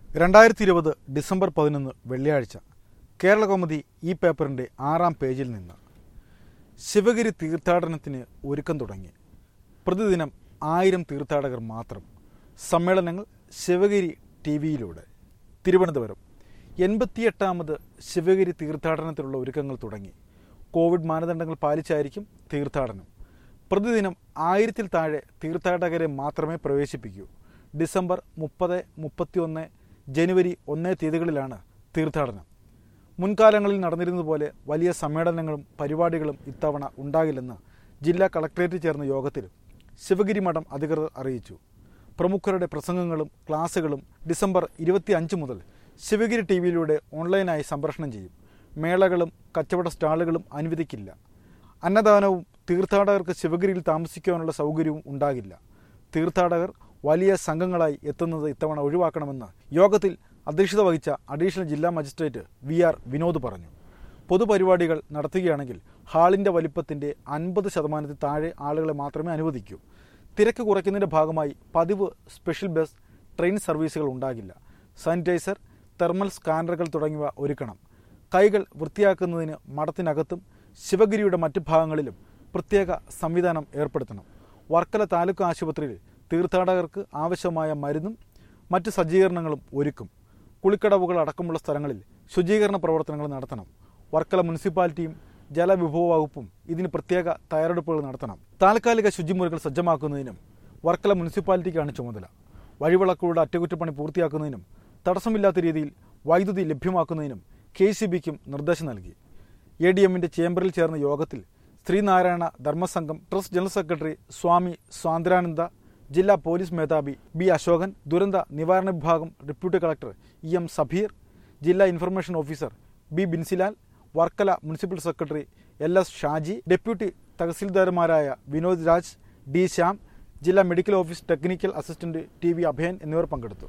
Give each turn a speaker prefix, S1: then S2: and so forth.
S1: രണ്ടായിരത്തി ഇരുപത് ഡിസംബർ പതിനൊന്ന് വെള്ളിയാഴ്ച കേരളകൗമുദി ഈ പേപ്പറിൻ്റെ ആറാം പേജിൽ നിന്ന് ശിവഗിരി തീർത്ഥാടനത്തിന് ഒരുക്കം തുടങ്ങി പ്രതിദിനം ആയിരം തീർത്ഥാടകർ മാത്രം സമ്മേളനങ്ങൾ ശിവഗിരി ടി വിയിലൂടെ തിരുവനന്തപുരം എൺപത്തിയെട്ടാമത് ശിവഗിരി തീർത്ഥാടനത്തിനുള്ള ഒരുക്കങ്ങൾ തുടങ്ങി കോവിഡ് മാനദണ്ഡങ്ങൾ പാലിച്ചായിരിക്കും തീർത്ഥാടനം പ്രതിദിനം ആയിരത്തിൽ താഴെ തീർത്ഥാടകരെ മാത്രമേ പ്രവേശിപ്പിക്കൂ ഡിസംബർ മുപ്പത് മുപ്പത്തിയൊന്ന് ജനുവരി ഒന്നേ തീയതികളിലാണ് തീർത്ഥാടനം മുൻകാലങ്ങളിൽ നടന്നിരുന്നതുപോലെ വലിയ സമ്മേളനങ്ങളും പരിപാടികളും ഇത്തവണ ഉണ്ടാകില്ലെന്ന് ജില്ലാ കളക്ടറേറ്റ് ചേർന്ന യോഗത്തിൽ ശിവഗിരി മഠം അധികൃതർ അറിയിച്ചു പ്രമുഖരുടെ പ്രസംഗങ്ങളും ക്ലാസുകളും ഡിസംബർ ഇരുപത്തി അഞ്ച് മുതൽ ശിവഗിരി ടി വിയിലൂടെ ഓൺലൈനായി സംപ്രേഷണം ചെയ്യും മേളകളും കച്ചവട സ്റ്റാളുകളും അനുവദിക്കില്ല അന്നദാനവും തീർത്ഥാടകർക്ക് ശിവഗിരിയിൽ താമസിക്കുവാനുള്ള സൗകര്യവും ഉണ്ടാകില്ല തീർത്ഥാടകർ വലിയ സംഘങ്ങളായി എത്തുന്നത് ഇത്തവണ ഒഴിവാക്കണമെന്ന് യോഗത്തിൽ അധ്യക്ഷത വഹിച്ച അഡീഷണൽ ജില്ലാ മജിസ്ട്രേറ്റ് വി ആർ വിനോദ് പറഞ്ഞു പൊതുപരിപാടികൾ നടത്തുകയാണെങ്കിൽ ഹാളിന്റെ വലിപ്പത്തിന്റെ അൻപത് ശതമാനത്തിൽ താഴെ ആളുകളെ മാത്രമേ അനുവദിക്കൂ തിരക്ക് കുറയ്ക്കുന്നതിന്റെ ഭാഗമായി പതിവ് സ്പെഷ്യൽ ബസ് ട്രെയിൻ സർവീസുകൾ ഉണ്ടാകില്ല സാനിറ്റൈസർ തെർമൽ സ്കാനറുകൾ തുടങ്ങിയവ ഒരുക്കണം കൈകൾ വൃത്തിയാക്കുന്നതിന് മഠത്തിനകത്തും ശിവഗിരിയുടെ മറ്റു ഭാഗങ്ങളിലും പ്രത്യേക സംവിധാനം ഏർപ്പെടുത്തണം വർക്കല താലൂക്ക് ആശുപത്രിയിൽ തീർത്ഥാടകർക്ക് ആവശ്യമായ മരുന്നും മറ്റ് സജ്ജീകരണങ്ങളും ഒരുക്കും കുളിക്കടവുകൾ അടക്കമുള്ള സ്ഥലങ്ങളിൽ ശുചീകരണ പ്രവർത്തനങ്ങൾ നടത്തണം വർക്കല മുനിസിപ്പാലിറ്റിയും ജലവിഭവ വകുപ്പും ഇതിന് പ്രത്യേക തയ്യാറെടുപ്പുകൾ നടത്തണം താൽക്കാലിക ശുചിമുറികൾ സജ്ജമാക്കുന്നതിനും വർക്കല മുനിസിപ്പാലിറ്റിക്കാണ് ചുമതല വഴിവിളക്കുകളുടെ അറ്റകുറ്റപ്പണി പൂർത്തിയാക്കുന്നതിനും തടസ്സമില്ലാത്ത രീതിയിൽ വൈദ്യുതി ലഭ്യമാക്കുന്നതിനും കെ സി ബിക്കും നിർദ്ദേശം നൽകി എ ഡി എമ്മിന്റെ ചേംബറിൽ ചേർന്ന യോഗത്തിൽ Sreenarayana Dharmasangham trust general secretary Swami Swathanthrananda ജില്ലാ പോലീസ് മേധാവി ബി അശോകൻ ദുരന്ത നിവാരണ വിഭാഗം deputy collector E M Sabeer ജില്ലാ information officer B Binsilal Varkala municipal secretary L S Shaji deputy തഹസീൽദാർമാരായ വിനോദ് രാജ് ഡി ശ്യാം ജില്ലാ medical office technical assistant T V Abhayan എന്നിവർ പങ്കെടുത്തു